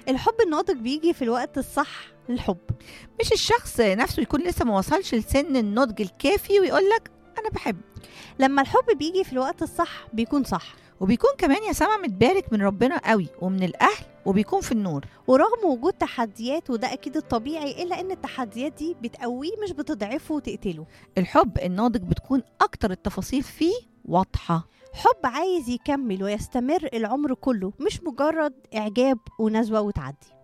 الحب الناضج بيجي في الوقت الصح للحب مش الشخص نفسه يكون لسه ما وصلش لسن النضج الكافي ويقول لك انا بحب لما الحب بيجي في الوقت الصح بيكون صح وبيكون كمان يا سما متبارك من ربنا قوي ومن الاهل وبيكون في النور ورغم وجود تحديات وده اكيد الطبيعي الا ان التحديات دي بتقويه مش بتضعفه وتقتله الحب الناضج بتكون اكتر التفاصيل فيه واضحه حب عايز يكمل ويستمر العمر كله مش مجرد اعجاب ونزوه وتعدي